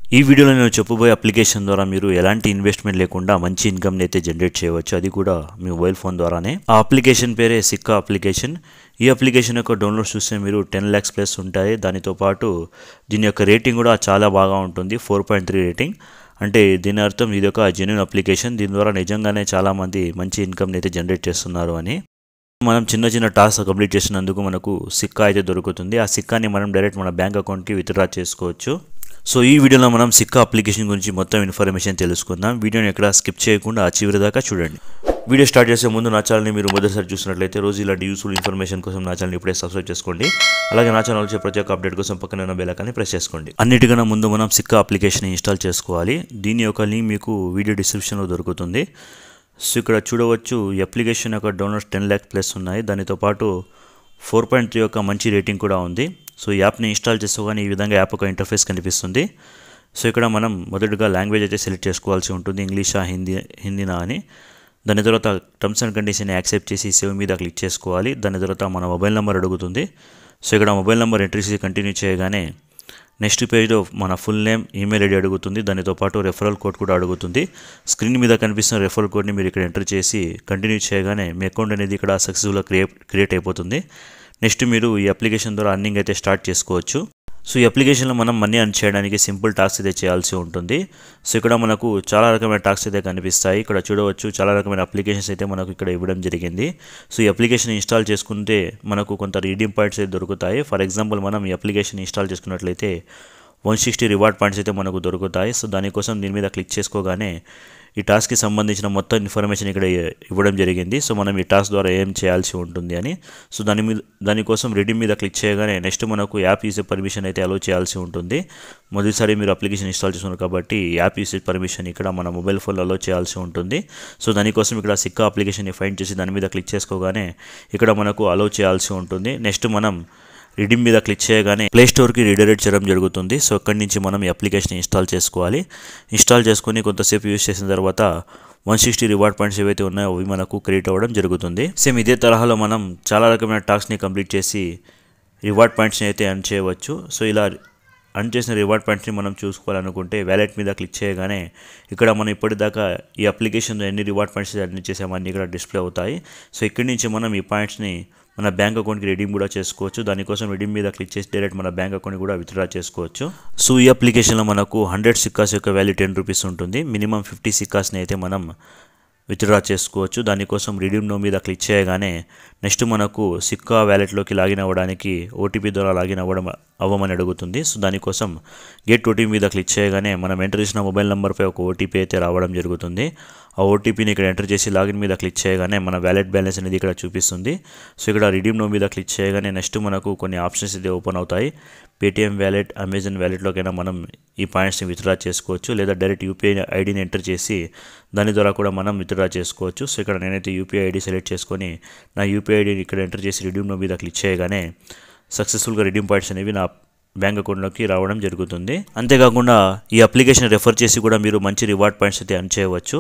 ఈ వీడియోలో నేను చెప్పబోయే అప్లికేషన్ ద్వారా మీరు ఎలాంటి ఇన్వెస్ట్మెంట్ లేకుండా మంచి ఇన్కమ్ని అయితే జనరేట్ చేయవచ్చు అది కూడా మీ మొబైల్ ఫోన్ ద్వారానే ఆ అప్లికేషన్ పేరే సిక్కా అప్లికేషన్ ఈ అప్లికేషన్ యొక్క డౌన్లోడ్ చూస్తే మీరు టెన్ ల్యాక్స్ ప్లస్ ఉంటాయి దానితో పాటు దీని యొక్క రేటింగ్ కూడా చాలా బాగా ఉంటుంది ఫోర్ పాయింట్ త్రీ రేటింగ్ అంటే దీని అర్థం ఇది ఒక జెన్యున్ అప్లికేషన్ దీని ద్వారా నిజంగానే చాలామంది మంచి ఇన్కమ్ని అయితే జనరేట్ చేస్తున్నారు అని మనం చిన్న చిన్న టాస్క్ కంప్లీట్ చేసినందుకు మనకు సిక్కా అయితే దొరుకుతుంది ఆ సిక్కాని మనం డైరెక్ట్ మన బ్యాంక్ అకౌంట్కి విత్డ్రా చేసుకోవచ్చు సో ఈ వీడియోలో మనం సిక్కా అప్లికేషన్ గురించి మొత్తం ఇన్ఫర్మేషన్ తెలుసుకుందాం వీడియోని ఎక్కడ స్కిప్ చేయకుండా ఆ చివరి దాకా చూడండి వీడియో స్టార్ట్ చేసే ముందు నా ఛానల్ని మీరు మొదటిసారి చూసినట్లయితే రోజు ఇలాంటి యూస్ఫుల్ ఇన్ఫర్మేషన్ కోసం నా ఛానల్ ఇప్పుడే సబ్స్క్రైబ్ చేసుకోండి అలాగే నా ఛానల్ వచ్చే ప్రతి ఒక్క అప్డేట్ కోసం పక్కన ఉన్న బెల్ ఐకాన్ని ప్రెస్ చేసుకోండి అన్నిటికన్నా ముందు మనం సిక్కా అప్లికేషన్ ఇన్స్టాల్ చేసుకోవాలి దీని యొక్క లింక్ మీకు వీడియో డిస్క్రిప్షన్లో దొరుకుతుంది సో ఇక్కడ చూడవచ్చు ఈ అప్లికేషన్ యొక్క డౌన్లోడ్స్ టెన్ ల్యాక్ ప్లస్ ఉన్నాయి దానితో పాటు ఫోర్ పాయింట్ త్రీ యొక్క మంచి రేటింగ్ కూడా ఉంది సో ఈ యాప్ని ఇన్స్టాల్ చేసుకోగానే ఈ విధంగా యాప్ ఒక ఇంటర్ఫేస్ కనిపిస్తుంది సో ఇక్కడ మనం మొదటగా లాంగ్వేజ్ అయితే సెలెక్ట్ చేసుకోవాల్సి ఉంటుంది ఇంగ్లీషా హిందీ హిందీనా అని దాని తర్వాత టర్మ్స్ అండ్ కండిషన్ యాక్సెప్ట్ చేసి సేవ్ మీద క్లిక్ చేసుకోవాలి దాని తర్వాత మన మొబైల్ నెంబర్ అడుగుతుంది సో ఇక్కడ మొబైల్ నెంబర్ ఎంట్రీ చేసి కంటిన్యూ చేయగానే నెక్స్ట్ పేజ్లో మన ఫుల్ నేమ్ ఈమెయిల్ ఐడి అడుగుతుంది దానితో పాటు రెఫరల్ కోడ్ కూడా అడుగుతుంది స్క్రీన్ మీద కనిపిస్తున్న రెఫరల్ కోడ్ని మీరు ఇక్కడ ఎంటర్ చేసి కంటిన్యూ చేయగానే మీ అకౌంట్ అనేది ఇక్కడ సక్సెస్ఫుల్గా క్రియేట్ క్రియేట్ అయిపోతుంది నెక్స్ట్ మీరు ఈ అప్లికేషన్ ద్వారా అర్నింగ్ అయితే స్టార్ట్ చేసుకోవచ్చు సో ఈ అప్లికేషన్లో మనం మనీ అర్న్ చేయడానికి సింపుల్ టాస్క్ అయితే చేయాల్సి ఉంటుంది సో ఇక్కడ మనకు చాలా రకమైన టాస్క్ అయితే కనిపిస్తాయి ఇక్కడ చూడవచ్చు చాలా రకమైన అప్లికేషన్స్ అయితే మనకు ఇక్కడ ఇవ్వడం జరిగింది సో ఈ అప్లికేషన్ ఇన్స్టాల్ చేసుకుంటే మనకు కొంత రీడింగ్ పాయింట్స్ అయితే దొరుకుతాయి ఫర్ ఎగ్జాంపుల్ మనం ఈ అప్లికేషన్ ఇన్స్టాల్ చేసుకున్నట్లయితే వన్ సిక్స్టీ రివార్డ్ పాయింట్స్ అయితే మనకు దొరుకుతాయి సో దానికోసం దీని మీద క్లిక్ చేసుకోగానే ఈ టాస్క్కి సంబంధించిన మొత్తం ఇన్ఫర్మేషన్ ఇక్కడ ఇవ్వడం జరిగింది సో మనం ఈ టాస్క్ ద్వారా ఏం చేయాల్సి ఉంటుంది అని సో దాని మీద దానికోసం రెడీమ్ మీద క్లిక్ చేయగానే నెక్స్ట్ మనకు యాప్ యూసేజ్ పర్మిషన్ అయితే అలో చేయాల్సి ఉంటుంది మొదటిసారి మీరు అప్లికేషన్ ఇన్స్టాల్ చేసుకున్నారు కాబట్టి యాప్ యూసేజ్ పర్మిషన్ ఇక్కడ మన మొబైల్ ఫోన్లో అలో చేయాల్సి ఉంటుంది సో దానికోసం ఇక్కడ సిక్కా అప్లికేషన్ని ఫైండ్ చేసి దాని మీద క్లిక్ చేసుకోగానే ఇక్కడ మనకు అలో చేయాల్సి ఉంటుంది నెక్స్ట్ మనం రిడీమ్ మీద క్లిక్ చేయగానే ప్లే స్టోర్కి రీడైరెక్ట్ చేయడం జరుగుతుంది సో అక్కడి నుంచి మనం ఈ అప్లికేషన్ ఇన్స్టాల్ చేసుకోవాలి ఇన్స్టాల్ చేసుకొని కొంతసేపు యూస్ చేసిన తర్వాత వన్ సిక్స్టీ రివార్డ్ పాయింట్స్ ఏవైతే ఉన్నాయో అవి మనకు క్రియేట్ అవ్వడం జరుగుతుంది సేమ్ ఇదే తరహాలో మనం చాలా రకమైన టాస్క్ని కంప్లీట్ చేసి రివార్డ్ పాయింట్స్ని అయితే అర్న్ చేయవచ్చు సో ఇలా అర్న్ చేసిన రివార్డ్ పాయింట్స్ని మనం చూసుకోవాలనుకుంటే వ్యాలెట్ మీద క్లిక్ చేయగానే ఇక్కడ మనం ఇప్పటిదాకా ఈ అప్లికేషన్లో ఎన్ని రివార్డ్ పాయింట్స్ అర్న్ చేసామని ఇక్కడ డిస్ప్లే అవుతాయి సో ఇక్కడి నుంచి మనం ఈ పాయింట్స్ని మన బ్యాంక్ అకౌంట్కి రెడీమ్ కూడా చేసుకోవచ్చు దానికోసం రెడీమ్ మీద క్లిక్ చేసి డైరెక్ట్ మన బ్యాంక్ అకౌంట్ కూడా విత్డ్రా చేసుకోవచ్చు సో ఈ అప్లికేషన్లో మనకు హండ్రెడ్ సిక్కాస్ యొక్క వాల్యూ టెన్ రూపీస్ ఉంటుంది మినిమం ఫిఫ్టీ సిక్కాస్ని అయితే మనం విత్డ్రా చేసుకోవచ్చు దానికోసం రిడీమ్ నో మీద క్లిక్ చేయగానే నెక్స్ట్ మనకు సిక్కా వ్యాలెట్లోకి లాగిన్ అవ్వడానికి ఓటీపీ ద్వారా లాగిన్ అవ్వడం అవ్వమని అడుగుతుంది సో దానికోసం గెట్ ఓటీపీ మీద క్లిక్ చేయగానే మనం ఎంటర్ చేసిన మొబైల్ నెంబర్పై ఒక ఓటీపీ అయితే రావడం జరుగుతుంది ఆ ఓటీపీని ఇక్కడ ఎంటర్ చేసి లాగిన్ మీద క్లిక్ చేయగానే మన వ్యాలెట్ బ్యాలెన్స్ అనేది ఇక్కడ చూపిస్తుంది సో ఇక్కడ రిడీమ్ నో మీద క్లిక్ చేయగానే నెక్స్ట్ మనకు కొన్ని ఆప్షన్స్ అయితే ఓపెన్ అవుతాయి పేటీఎం వ్యాలెట్ అమెజాన్ వ్యాలెట్లోకైనా మనం ఈ పాయింట్స్ని విత్డ్రా చేసుకోవచ్చు లేదా డైరెక్ట్ యూపీఐ ఐడిని ఎంటర్ చేసి దాని ద్వారా కూడా మనం విత్డ్రా చేసుకోవచ్చు సో ఇక్కడ నేనైతే యూపీఐ ఐడి సెలెక్ట్ చేసుకొని నా యూపీఐ ఐడిని ఇక్కడ ఎంటర్ చేసి రిడీమ్ నో మీద క్లిక్ చేయగానే సక్సెస్ఫుల్గా రిడీమ్ పాయింట్స్ అనేవి నా బ్యాంక్ అకౌంట్లోకి రావడం జరుగుతుంది అంతేకాకుండా ఈ అప్లికేషన్ రెఫర్ చేసి కూడా మీరు మంచి రివార్డ్ పాయింట్స్ అయితే అర్న్ చేయవచ్చు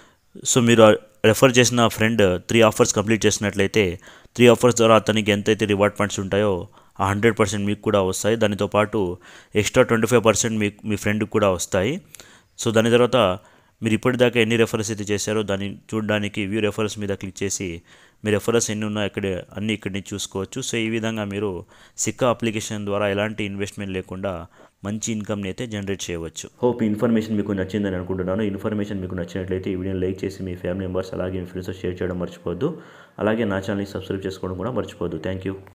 సో మీరు రెఫర్ చేసిన ఫ్రెండ్ త్రీ ఆఫర్స్ కంప్లీట్ చేసినట్లయితే త్రీ ఆఫర్స్ ద్వారా అతనికి ఎంతైతే రివార్డ్ పాయింట్స్ ఉంటాయో ఆ హండ్రెడ్ పర్సెంట్ మీకు కూడా వస్తాయి దానితో పాటు ఎక్స్ట్రా ట్వంటీ ఫైవ్ పర్సెంట్ మీకు మీ ఫ్రెండ్కి కూడా వస్తాయి సో దాని తర్వాత మీరు ఇప్పటిదాకా ఎన్ని రెఫరెన్స్ అయితే చేశారో దాన్ని చూడడానికి వ్యూ రెఫరెన్స్ మీద క్లిక్ చేసి మీ రెఫరెన్స్ ఎన్ని ఉన్నా ఇక్కడ అన్ని ఇక్కడి నుంచి చూసుకోవచ్చు సో ఈ విధంగా మీరు సిక్కా అప్లికేషన్ ద్వారా ఎలాంటి ఇన్వెస్ట్మెంట్ లేకుండా మంచి ఇన్కమ్ని అయితే జనరేట్ చేయవచ్చు హోప్ ఈ ఇన్ఫర్మేషన్ మీకు నచ్చిందని అనుకుంటున్నాను ఇన్ఫర్మేషన్ మీకు నచ్చినట్లయితే ఈ వీడియోని లైక్ చేసి మీ ఫ్యామిలీ మెంబర్స్ అలాగే మీ ఫ్రెండ్స్ షేర్ చేయడం మర్చిపోవద్దు అలాగే నా ఛానల్ని సబ్స్క్రైబ్ చేసుకోవడం కూడా మర్చిపోవద్దు థ్యాంక్ యూ